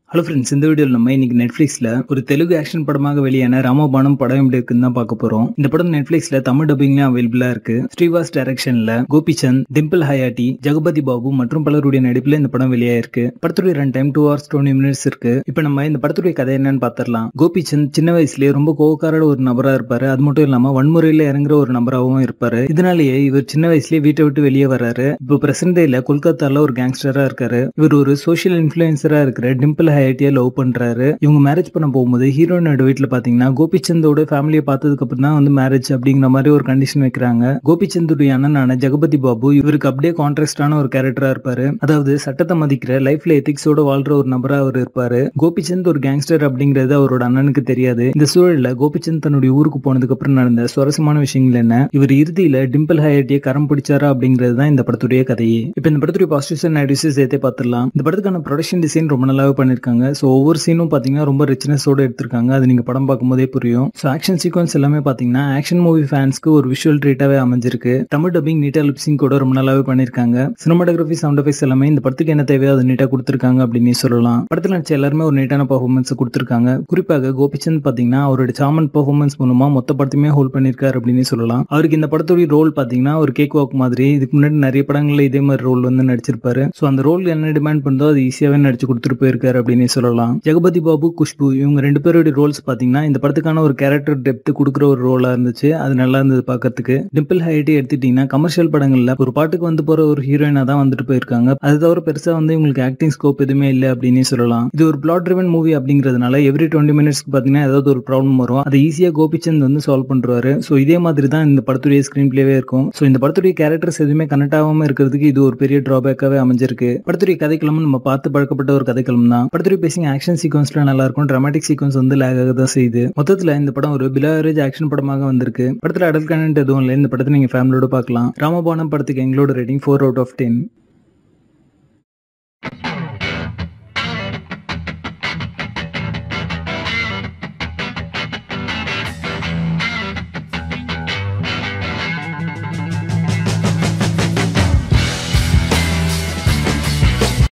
hello friends இந்த வீடியோவில் நம்ம இன்னைக்கு நெட்ஃப்ளிக்ஸில் ஒரு தெலுங்கு ஆக்ஷன் படமாக வெளியான ராமபானம் படம் எப்படி இருக்குன்னு தான் பார்க்க போகிறோம் இந்த படம் நெட்ஃப்ளிக்ஸில் தமிழ் டப்பிங்லேயும் அவைலபிளாக இருக்கு ஸ்ரீவாஸ் டைரக்ஷனில் கோபிச்சந்த் டிம்பிள் ஹயாட்டி ஜெகபதி பாபு மற்றும் பலருடைய நடிப்பில் இந்த படம் வெளியாயிருக்கு படத்துடைய run time two hours twenty minutes இருக்கு இப்போ நம்ம இந்த படத்துடைய கதை என்னன்னு பார்த்துடலாம் கோபிச்சந்த் சின்ன வயசுலேயே ரொம்ப கோவக்கார ஒரு நபராக இருப்பாரு அது மட்டும் இல்லாமல் வன்முறையில் இறங்குற ஒரு நபராகவும் இருப்பாரு இதனாலேயே இவர் சின்ன வயசுலேயே வீட்டை விட்டு வெளியே வராரு இப்போ பிரசன்ட் டேல கொல்கத்தால ஒரு கேங்ஸ்டரா இருக்காரு இவர் ஒரு சோஷியல் இன்ஃபுளுசரா இருக்கிற டிம்பிள் ஹயாட்டியை லவ் பண்றாரு இவங்க மேரேஜ் பண்ண போகும்போது ஹீரோயினோட வீட்டுல பாத்தீங்கன்னா கோபிச்சந்தோட ஃபேமிலியை பார்த்ததுக்கு அப்புறம் தான் வந்து மேரேஜ் அப்படிங்கிற மாதிரி ஒரு கண்டிஷன் வைக்கிறாங்க கோபிச்சந்துடைய அண்ணனான ஜெகபதி பாபு இவருக்கு அப்படியே கான்ட்ராஸ்டான ஒரு கேரக்டரா இருப்பாரு அதாவது சட்டத்தை மதிக்கிற லைஃப்ல எத்திக்ஸோட வாழ்ற ஒரு நபரா அவர் இருப்பாரு கோபிச்சந்த் ஒரு கேங்ஸ்டர் அப்படிங்கிறது அவரோட அண்ணனுக்கு தெரியாது இந்த சூழல்ல கோபிச்சந்த் தன்னுடைய ஊருக்கு போனதுக்கு அப்புறம் நடந்த சுவாரஸ்யமான விஷயங்கள் என்ன இவர் இறுதியில டிம்பிள் ஹயாட்டியை கரம் பிடிச்சாரா அப்படிங்கிறது தான் இந்த படத்துடைய கதையே இப்ப இந்த படத்துடைய பாசிட்டிவ்ஸ் அண்ட் நெகட்டிவ்ஸ் சேர்த்தே பார்த்துடலாம் இந்த படத்துக்கான ப்ரொடக்ஷன் டிசைன் ரொம்ப நல்லாவே பண்ணிருக்காங்க ஸோ ஒவ்வொரு சீனும் பாத்தீங்கன்னா ரொம்ப ரிச்னஸோட எடுத்திருக்காங்க அது நீங்க படம் பார்க்கும்போதே புரியும் ஸோ ஆக்ஷன் சீக்வன்ஸ் எல்லாமே பாத்தீங்கன்னா ஆக்ஷன் மூவி ஃபேன்ஸ்க்கு ஒரு விஷுவல் ட்ரீட்டாவே அமைஞ்சிருக்கு தமிழ் டப்பிங் நீட்டா லிப்சிங் கூட ரொம்ப நல்லாவே பண்ணிருக்காங்க சினிமாட்டோகிராஃபி சவுண்ட் எஃபெக்ட்ஸ் எல்லாமே இந்த படத்துக்கு என்ன தேவையோ அது நீட்டா கொடுத்திருக்காங்க அப்படின்னு சொல்லலாம் படத்துல நடிச்ச எல்லாருமே ஒரு நீட்டான பர்ஃபார்மன்ஸ் கொடுத்திருக்காங்க குறிப்பாக கோபிச்சந்த் பாத்தீங்கன்னா அவரோட சாமன் பர்ஃபார்மன்ஸ் மூலமா மொத்த படத்தையுமே ஹோல்ட் பண்ணிருக்காரு அப்படின்னு சொல்லலாம் அவருக்கு இந்த படத்துடைய ரோல் பாத்தீங்கன்னா ஒரு கேக் வாக் மாதிரி இதுக்கு முன்னாடி நிறைய படங்கள்ல இதே மாதிரி ரோல் வந்து நடிச்சிருப்பாரு ஸோ அந்த ரோல் என்ன டிமாண்ட் பண்ணதோ அது ஈஸியாவே நடிச்சு கொடுத்துட்டு போயிருக்காரு அப்படின்னு சொல்லலாம் ஜெகபதி பாபு குஷ்பு இவங்க ரெண்டு பேருடைய ரோல்ஸ் பாத்தீங்கன்னா இந்த படத்துக்கான ஒரு கேரக்டர் டெப்த் கொடுக்குற ஒரு ரோலா இருந்துச்சு அது நல்லா இருந்தது பார்க்கறதுக்கு டிம்பிள் ஹைட்டி எடுத்துட்டீங்கன்னா கமர்ஷியல் படங்கள்ல ஒரு பாட்டுக்கு வந்து போற ஒரு ஹீரோயினா தான் வந்துட்டு போயிருக்காங்க அது தவிர பெருசா வந்து இவங்களுக்கு ஆக்டிங் ஸ்கோப் எதுவுமே இல்லை அப்படின்னு சொல்லலாம் இது ஒரு பிளாட் ட்ரிவன் மூவி அப்படிங்கிறதுனால எவ்ரி டுவெண்ட்டி மினிட்ஸ்க்கு பாத்தீங்கன்னா ஏதாவது ஒரு ப்ராப்ளம் வரும் அதை ஈஸியா கோபிச்சந்த் வந்து சால்வ் பண்றாரு ஸோ இதே மாதிரி தான் இந்த படத்துடைய ஸ்கிரீன் பிளேவே இருக்கும் ஸோ இந்த படத்துடைய கேரக்டர்ஸ் எதுவுமே கனெக்ட் ஆகாம இருக்கிறதுக்கு இது ஒரு பெரிய டிராபேக்காவே அமைஞ்சிருக்கு படத்துடைய கதைக்களமும் நம்ம பார்த்து பழக்கப்பட்ட ஒரு கதைக்களம் தான் படத்துடைய பேசிங் ஆக்ஷன் சீக்வன்ஸ்ல நல்லா இருக்கும் டிராமாட்டிக் சீக்வன்ஸ் வந்து லேக் ஆக தான் செய்யுது மொத்தத்துல இந்த படம் ஒரு பிலோ ஆவரேஜ் ஆக்ஷன் படமாக வந்திருக்கு படத்துல அடல் கண்டென்ட் எதுவும் இல்லை இந்த படத்தை நீங்க ஃபேமிலியோட பார்க்கலாம் ராமபானம் படத்துக்கு எங்களோட rating four out of ten